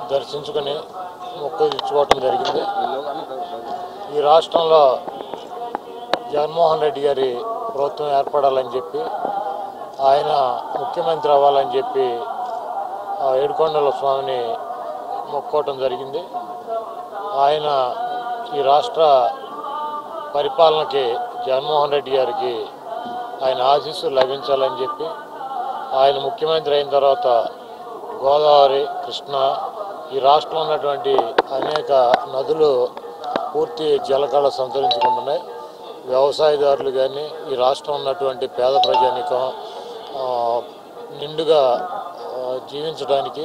దర్శించుకుని మొక్కు ఇచ్చుకోవటం జరిగింది ఈ రాష్ట్రంలో జగన్మోహన్ రెడ్డి గారి ప్రభుత్వం ఏర్పడాలని చెప్పి ఆయన ముఖ్యమంత్రి అవ్వాలని చెప్పి ఆ ఏడుకొండల స్వామిని మొక్కోవటం జరిగింది ఆయన ఈ రాష్ట్ర పరిపాలనకి జగన్మోహన్ రెడ్డి గారికి ఆయన ఆశీస్సులు లభించాలని చెప్పి ఆయన ముఖ్యమంత్రి అయిన తర్వాత గోదావరి కృష్ణ ఈ రాష్ట్రంలో ఉన్నటువంటి అనేక నదులు పూర్తి జలకళ సంతరించుకుంటున్నాయి వ్యవసాయదారులు కానీ ఈ రాష్ట్రం ఉన్నటువంటి పేద ప్రజానికం ఆ, నిండుగా ఆ, జీవించడానికి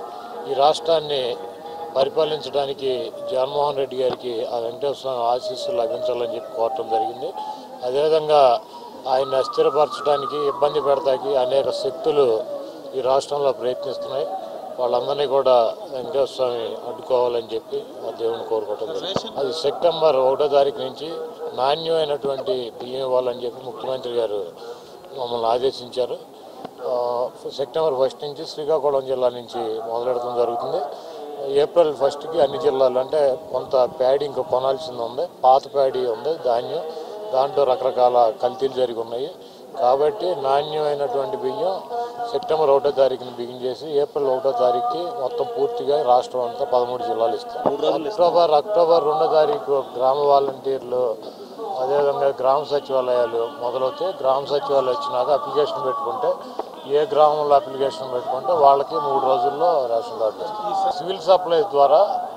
ఈ రాష్ట్రాన్ని పరిపాలించడానికి జగన్మోహన్ రెడ్డి గారికి ఆ వెంకటేశ్వర స్వామి ఆశీస్సులు లభించాలని చెప్పి కోరటం జరిగింది అదేవిధంగా ఆయన స్థిరపరచడానికి ఇబ్బంది పెడతాకి అనేక శక్తులు ఈ రాష్ట్రంలో ప్రయత్నిస్తున్నాయి వాళ్ళందరినీ కూడా వెంకటేశ్వర స్వామి అడ్డుకోవాలని చెప్పి ఆ దేవుని కోరుకోవటం జరిగింది అది సెప్టెంబర్ ఒకటో తారీఖు నుంచి నాణ్యమైనటువంటి బియ్యం ఇవ్వాలని చెప్పి ముఖ్యమంత్రి గారు మమ్మల్ని ఆదేశించారు ఆ, సెప్టెంబర్ ఫస్ట్ నుంచి శ్రీకాకుళం జిల్లా నుంచి మొదలెడటం జరుగుతుంది ఏప్రిల్ ఫస్ట్కి అన్ని జిల్లాలు అంటే కొంత ప్యాడీ ఇంకా కొనాల్సింది ఉంది పాత ప్యాడీ ఉంది ధాన్యం దాంట్లో రకరకాల కల్తీలు జరిగి ఉన్నాయి కాబట్టి నాణ్యమైనటువంటి బియ్యం సెప్టెంబర్ ఒకటో తారీఖున బిగిన్ చేసి ఏప్రిల్ ఒకటో తారీఖుకి మొత్తం పూర్తిగా రాష్ట్రం అంతా పదమూడు జిల్లాలు ఇస్తాం అక్టోబర్ అక్టోబర్ రెండో తారీఖు గ్రామ వాలంటీర్లు అదేవిధంగా గ్రామ సచివాలయాలు మొదలవుతాయి గ్రామ సచివాలయం వచ్చినాక అప్లికేషన్ పెట్టుకుంటే ఏ గ్రామంలో అప్లికేషన్ పెట్టుకుంటే వాళ్ళకి మూడు రోజుల్లో రేషన్ కార్డు వస్తుంది సివిల్ సప్లైస్ ద్వారా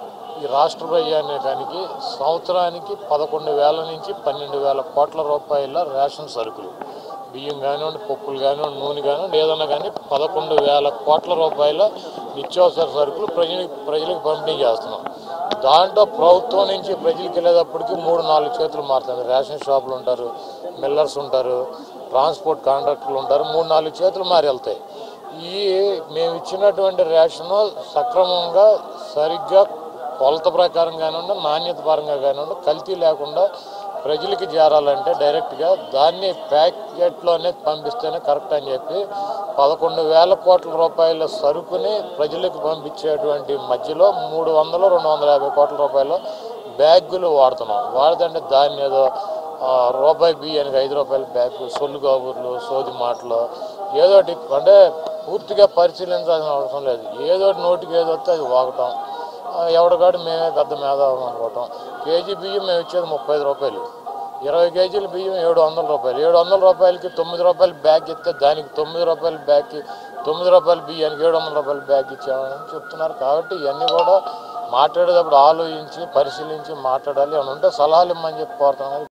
ఈ రాష్ట్ర ప్రజానీకానికి సంవత్సరానికి పదకొండు వేల నుంచి పన్నెండు వేల కోట్ల రూపాయల రేషన్ సరుకులు బియ్యం కానివ్వండి పప్పులు కానివ్వండి నూనె కానివ్వండి ఏదన్నా కానీ పదకొండు వేల కోట్ల రూపాయల నిత్యావసర సరుకులు ప్రజలకు ప్రజలకు పంపిణీ చేస్తున్నాం దాంట్లో ప్రభుత్వం నుంచి ప్రజలకు వెళ్ళేటప్పటికి మూడు నాలుగు చేతులు మారుతుంది రేషన్ షాపులు ఉంటారు మిల్లర్స్ ఉంటారు ట్రాన్స్పోర్ట్ కాంట్రాక్టర్లు ఉంటారు మూడు నాలుగు చేతులు మారి వెళ్తాయి ఈ మేము ఇచ్చినటువంటి రేషన్ సక్రమంగా సరిగ్గా కొలత ప్రకారం కానివ్వండి నాణ్యత పరంగా కానివ్వండి కల్తీ లేకుండా ప్రజలకి చేరాలంటే డైరెక్ట్గా దాన్ని ప్యాకెట్లోనే పంపిస్తేనే కరెక్ట్ అని చెప్పి పదకొండు వేల కోట్ల రూపాయల సరుకుని ప్రజలకు పంపించేటువంటి మధ్యలో మూడు వందలు రెండు వందల యాభై కోట్ల రూపాయల బ్యాగులు వాడుతున్నాం వాడుతుంటే దాన్ని ఏదో ఆ, రూపాయి బియ్యానికి ఐదు రూపాయల బ్యాగ్ సొల్లు కబుర్లు సోది మాటలు ఏదో ఒకటి అంటే పూర్తిగా పరిశీలించాల్సిన అవసరం లేదు ఏదో ఒకటి నోటికి ఏదో వస్తే అది వాగటం ఆ, ఎవడికాడు మేమే పెద్ద మేధావం అనుకోవటం కేజీ బియ్యం మేము ఇచ్చేది ముప్పై ఐదు రూపాయలు ఇరవై కేజీల బియ్యం ఏడు వందల రూపాయలు ఏడు వందల రూపాయలకి తొమ్మిది రూపాయల బ్యాగ్ ఇస్తే దానికి తొమ్మిది రూపాయల బ్యాగ్కి తొమ్మిది రూపాయల బియ్యానికి ఏడు వందల రూపాయల బ్యాగ్ ఇచ్చామని చెప్తున్నారు కాబట్టి ఇవన్నీ కూడా మాట్లాడేటప్పుడు ఆలోచించి పరిశీలించి మాట్లాడాలి అని ఉంటే సలహాలు ఇమ్మని చెప్పి కోరుతాం కానీ